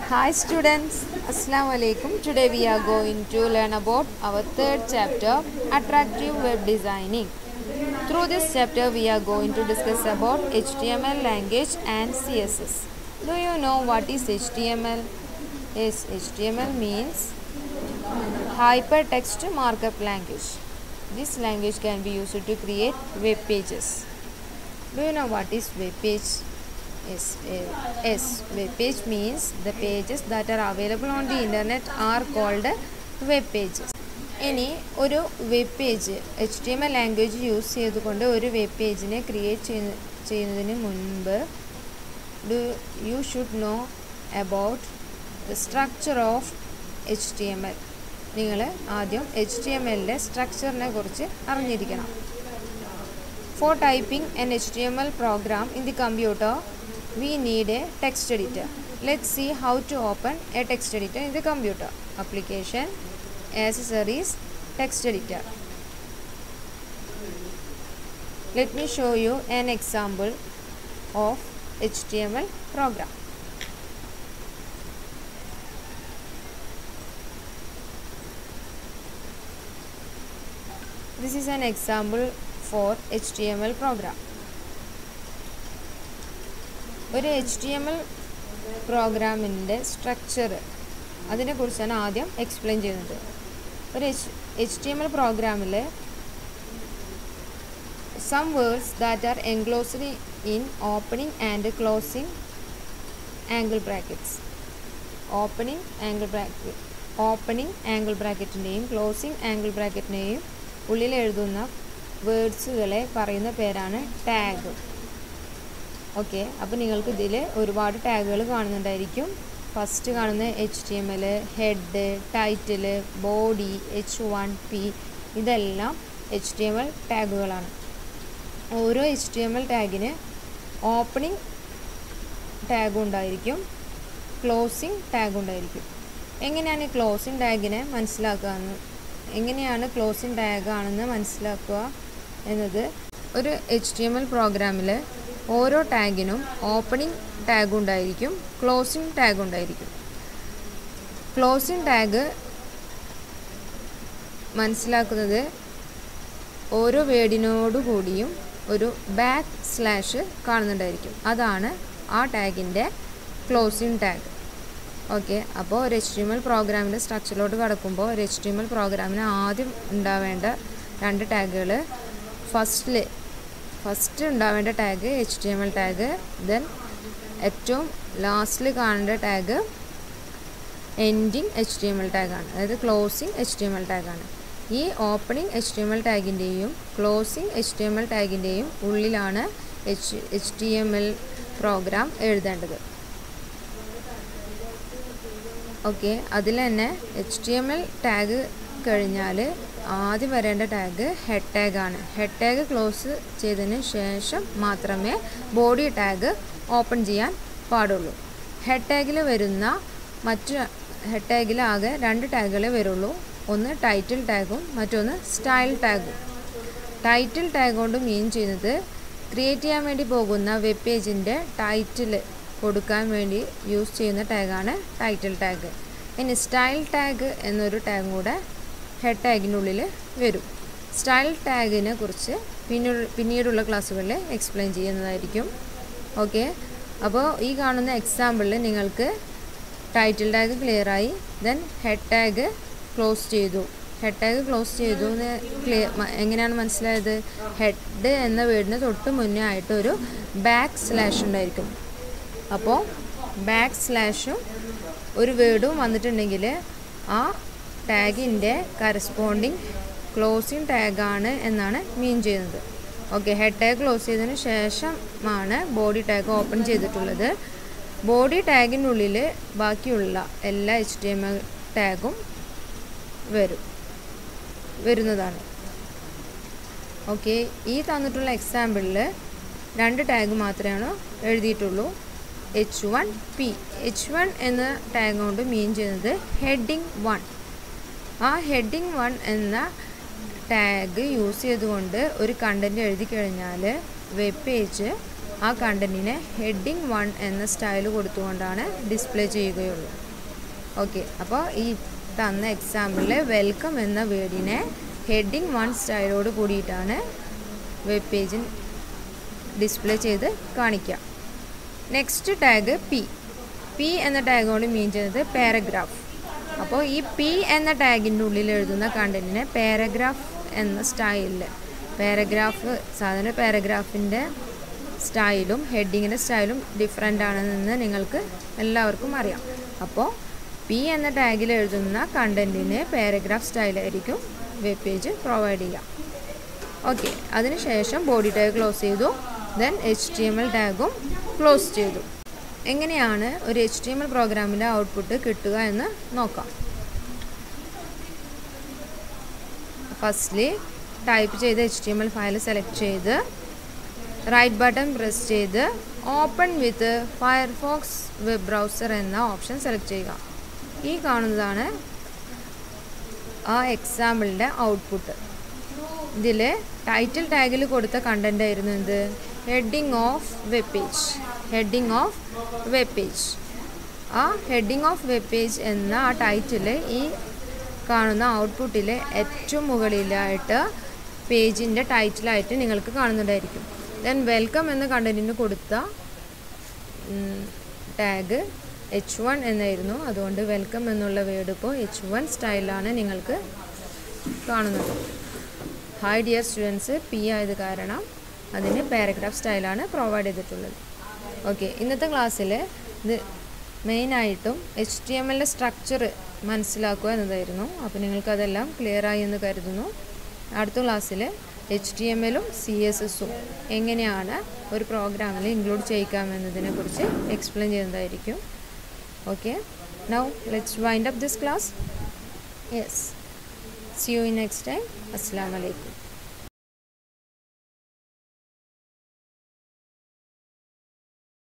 Hi students, Assalamu alaikum. Today we are going to learn about our third chapter, Attractive Web Designing. Through this chapter we are going to discuss about HTML language and CSS. Do you know what is HTML? Yes, HTML means Hypertext Markup Language. This language can be used to create web pages. Do you know what is web page? Yes, uh, yes. Web page means the pages that are available on the internet are called web pages. ഇനി ഒരു web page H T M L language use ചെയ്തുകൊണ്ട് ഒരു web പേജിനെ create ചെയ്യുന്ന ചെയ്യുന്നതിന് മുൻപ് do you should know about the structure of H T M L നിങ്ങൾ ആദ്യം എച്ച് ടി എം എല്ലിൻ്റെ സ്ട്രക്ചറിനെ കുറിച്ച് അറിഞ്ഞിരിക്കണം For typing an HTML program in the computer, we need a text editor. Let's see how to open a text editor in the computer. Application, accessories, text editor. Let me show you an example of HTML program. This is an example for HTML program. ഒരു H T M L പ്രോഗ്രാമിൻ്റെ structure അതിനെക്കുറിച്ചാണ് ആദ്യം explain ചെയ്യുന്നത് ഒരു H H T M L പ്രോഗ്രാമിൽ some words that are enclosed in opening and closing angle brackets opening angle bracket opening angle ബ്രാക്കറ്റിൻ്റെയും closing angle ബ്രാക്കറ്റിൻ്റെയും ഉള്ളിൽ എഴുതുന്ന വേർഡ്സുകളെ പറയുന്ന പേരാണ് ടാഗ് ഓക്കെ അപ്പോൾ നിങ്ങൾക്ക് ഇതിൽ ഒരുപാട് ടാഗുകൾ കാണുന്നുണ്ടായിരിക്കും ഫസ്റ്റ് കാണുന്ന H T M L head title body H one P ഇതെല്ലാം എച്ച് ടി എം എൽ ടാഗുകളാണ് ഓരോ എച്ച് ടി എം എൽ ടാഗിന് ഓപ്പണിംഗ് ടാഗ് ഉണ്ടായിരിക്കും ക്ലോസിംഗ് ടാഗ് ഉണ്ടായിരിക്കും എങ്ങനെയാണ് ഈ ക്ലോസിംഗ് ടാഗിനെ മനസ്സിലാക്കുക എങ്ങനെയാണ് ക്ലോസിംഗ് ടാഗ് ആണെന്ന് മനസ്സിലാക്കുക എന്നത് ഒരു എച്ച് ടി എം എൽ പ്രോഗ്രാമിൽ ഓരോ ടാഗിനും ഓപ്പണിംഗ് ടാഗ് ഉണ്ടായിരിക്കും ക്ലോസിംഗ് ടാഗ് ഉണ്ടായിരിക്കും ക്ലോസിംഗ് ടാഗ് മനസ്സിലാക്കുന്നത് ഓരോ വേർഡിനോടു കൂടിയും ഒരു ബാക്ക് സ്ലാഷ് കാണുന്നുണ്ടായിരിക്കും അതാണ് ആ ടാഗിൻ്റെ ക്ലോസിംഗ് ടാഗ് ഓക്കെ അപ്പോൾ ഒരു എച്ച് ടി എം എൽ പ്രോഗ്രാമിൻ്റെ സ്ട്രക്ചറിലോട്ട് കടക്കുമ്പോൾ ഒരു എച്ച് ടി എം എൽ പ്രോഗ്രാമിന് ആദ്യം ഉണ്ടാവേണ്ട രണ്ട് ടാഗുകൾ ഫസ്റ്റിൽ ഫസ്റ്റ് ഉണ്ടാവേണ്ട tag H T M L tag then ഏറ്റവും ലാസ്റ്റിൽ കാണേണ്ട tag ending H T M L ടാഗാണ് അതായത് closing H T M L ടാഗാണ് ഈ opening H T M L ടാഗിൻ്റെയും closing H T M L ടാഗിൻ്റെയും ഉള്ളിലാണ് H H T M L program എഴുതേണ്ടത് ഓക്കെ അതിൽ തന്നെ H T M L tag കഴിഞ്ഞാൽ ആദ്യം വരേണ്ട ടാഗ് ഹെഡ് ടാഗ് ആണ് ഹെഡ് ടാഗ് ക്ലോസ് ചെയ്തതിന് ശേഷം മാത്രമേ ബോഡി ടാഗ് ഓപ്പൺ ചെയ്യാൻ പാടുള്ളൂ ഹെഡ് ടാഗിൽ വരുന്ന മറ്റു ഹെഡ് ടാഗിൽ ആകെ രണ്ട് ടാഗുകളെ വരുള്ളൂ ഒന്ന് ടൈറ്റിൽ ടാഗും മറ്റൊന്ന് സ്റ്റൈൽ ടാഗും ടൈറ്റിൽ ടാഗ് കൊണ്ട് മീൻ ചെയ്യുന്നത് ക്രിയേറ്റ് ചെയ്യാൻ വേണ്ടി പോകുന്ന വെബ് പേജിൻ്റെ ടൈറ്റിൽ കൊടുക്കാൻ വേണ്ടി യൂസ് ചെയ്യുന്ന ടാഗാണ് ടൈറ്റിൽ ടാഗ് ഇനി സ്റ്റൈൽ ടാഗ് എന്നൊരു ടാഗും കൂടെ ഹെഡ് ടാഗിനുള്ളിൽ വരും സ്റ്റൈൽ ടാഗിനെ കുറിച്ച് പിന്നെ പിന്നീടുള്ള ക്ലാസ്സുകളിൽ എക്സ്പ്ലെയിൻ ചെയ്യുന്നതായിരിക്കും ഓക്കെ അപ്പോൾ ഈ കാണുന്ന എക്സാമ്പിളിൽ നിങ്ങൾക്ക് ടൈറ്റിൽ ടാഗ് ക്ലിയറായി ദെൻ ഹെഡ് ടാഗ് ക്ലോസ് ചെയ്തു ഹെഡ് ടാഗ് ക്ലോസ് ചെയ്തു എന്ന് ക്ലിയർ എങ്ങനെയാണ് മനസ്സിലായത് ഹെഡ് എന്ന വേർഡിന് തൊട്ട് മുന്നേ ആയിട്ട് ഒരു ബാക്ക് സ്ലാഷ് ഉണ്ടായിരിക്കും അപ്പോൾ ബാക്ക് സ്ലാഷും ഒരു വേർഡും വന്നിട്ടുണ്ടെങ്കിൽ ആ ടാഗിൻ്റെ കറസ്പോണ്ടിങ് ക്ലോസിങ് ടാഗാണ് എന്നാണ് മീൻ ചെയ്യുന്നത് ഓക്കെ ഹെഡ് ടാഗ് ക്ലോസ് ചെയ്തതിന് ശേഷമാണ് ബോഡി ടാഗ് ഓപ്പൺ ചെയ്തിട്ടുള്ളത് ബോഡി ടാഗിനുള്ളിൽ ബാക്കിയുള്ള എല്ലാ എച്ച് ടി എം എൽ ടാഗും വരും വരുന്നതാണ് ഓക്കെ ഈ തന്നിട്ടുള്ള എക്സാമ്പിളിൽ രണ്ട് ടാഗ് മാത്രമേ എഴുതിയിട്ടുള്ളൂ H one P H one എന്ന ടാഗ് കൊണ്ട് മീൻ ചെയ്യുന്നത് ഹെഡിങ് വൺ ആ ഹെഡിങ് വൺ എന്ന ടാഗ് യൂസ് ചെയ്തുകൊണ്ട് ഒരു കണ്ടൻറ്റ് എഴുതി കഴിഞ്ഞാൽ വെബ് പേജ് ആ കണ്ടൻറ്റിനെ ഹെഡിങ് വൺ എന്ന സ്റ്റൈൽ കൊടുത്തുകൊണ്ടാണ് ഡിസ്പ്ലേ ചെയ്യുകയുള്ളൂ ഓക്കെ അപ്പോൾ ഈ തന്ന എക്സാമ്പിളിൽ വെൽക്കം എന്ന വേർഡിനെ ഹെഡിങ് വൺ സ്റ്റൈലോട് കൂടിയിട്ടാണ് വെബ് പേജിൽ ഡിസ്പ്ലേ ചെയ്ത് കാണിക്കുക നെക്സ്റ്റ് ടാഗ് പി പി എന്ന ടാഗ് കൊണ്ട് മീൻ ചെയ്യുന്നത് പാരഗ്രാഫ് അപ്പോൾ ഈ പി എന്ന ടാഗിൻ്റെ ഉള്ളിൽ എഴുതുന്ന കണ്ടൻറ്റിനെ പാരഗ്രാഫ് എന്ന സ്റ്റൈലിൽ പാരഗ്രാഫ് സാധാരണ പാരഗ്രാഫിൻ്റെ സ്റ്റൈലും ഹെഡിങ്ങിൻ്റെ സ്റ്റൈലും ഡിഫറെൻ്റ് ആണെന്ന് നിങ്ങൾക്ക് എല്ലാവർക്കും അറിയാം അപ്പോൾ പി എന്ന ടാഗിൽ എഴുതുന്ന കണ്ടൻറ്റിന് പാരഗ്രാഫ് സ്റ്റൈലായിരിക്കും വെബ് പേജ് പ്രൊവൈഡ് ചെയ്യുക ഓക്കെ അതിനുശേഷം ബോഡി ടാഗ് ക്ലോസ് ചെയ്തു then H T M L ടാഗും ക്ലോസ് ചെയ്തു എങ്ങനെയാണ് ഒരു എച്ച് ടി എം എൽ പ്രോഗ്രാമിൻ്റെ ഔട്ട്പുട്ട് കിട്ടുക എന്ന് നോക്കാം ഫസ്റ്റ്ലി ടൈപ്പ് ചെയ്ത് H T M L file select ചെയ്ത് റൈറ്റ് ബട്ടൺ പ്രസ് ചെയ്ത് open with Firefox web browser എന്ന ഓപ്ഷൻ സെലക്ട് ചെയ്യുക ഈ കാണുന്നതാണ് ആ എക്സാമ്പിളിൻ്റെ ഔട്ട്പുട്ട് ഇതിൽ ടൈറ്റിൽ ടാഗിൽ കൊടുത്ത കണ്ടൻ്റ് ആയിരുന്നു എന്ത് heading of web page heading of web page ആ ഹെഡിങ് ഓഫ് വെബ് പേജ് എന്ന ആ ടൈറ്റിൽ ഈ കാണുന്ന ഔട്ട്പുട്ടിൽ ഏറ്റവും മുകളിലായിട്ട് പേജിൻ്റെ ടൈറ്റിലായിട്ട് നിങ്ങൾക്ക് കാണുന്നുണ്ടായിരിക്കും ദെൻ വെൽക്കം എന്ന കണ്ടൻറ്റിന് കൊടുത്ത ടാഗ് എച്ച് വൺ എന്നായിരുന്നു അതുകൊണ്ട് വെൽക്കം എന്നുള്ള വേർഡ് ഇപ്പോൾ എച്ച് വൺ സ്റ്റൈലാണ് നിങ്ങൾക്ക് കാണുന്നത് ഹായ് ഡിയർ സ്റ്റുഡൻസ് പി ആയത് കാരണം അതിന് പാരഗ്രാഫ് സ്റ്റൈലാണ് പ്രൊവൈഡ് ചെയ്തിട്ടുള്ളത് ഓക്കെ ഇന്നത്തെ ക്ലാസ്സിൽ ഇത് മെയിനായിട്ടും എച്ച് ടി എം എല്ലിൻ്റെ സ്ട്രക്ചർ മനസ്സിലാക്കുക എന്നതായിരുന്നു അപ്പോൾ നിങ്ങൾക്കതെല്ലാം ക്ലിയറായി എന്ന് കരുതുന്നു അടുത്ത ക്ലാസ്സിൽ എച്ച് ടി എം എല്ലും സി എസ് എസും എങ്ങനെയാണ് ഒരു പ്രോഗ്രാമിൽ ഇൻക്ലൂഡ് ചെയ്യിക്കാമെന്നതിനെക്കുറിച്ച് എക്സ്പ്ലെയിൻ ചെയ്യുന്നതായിരിക്കും okay now let's wind up this class yes see you in next time assalamu alaikum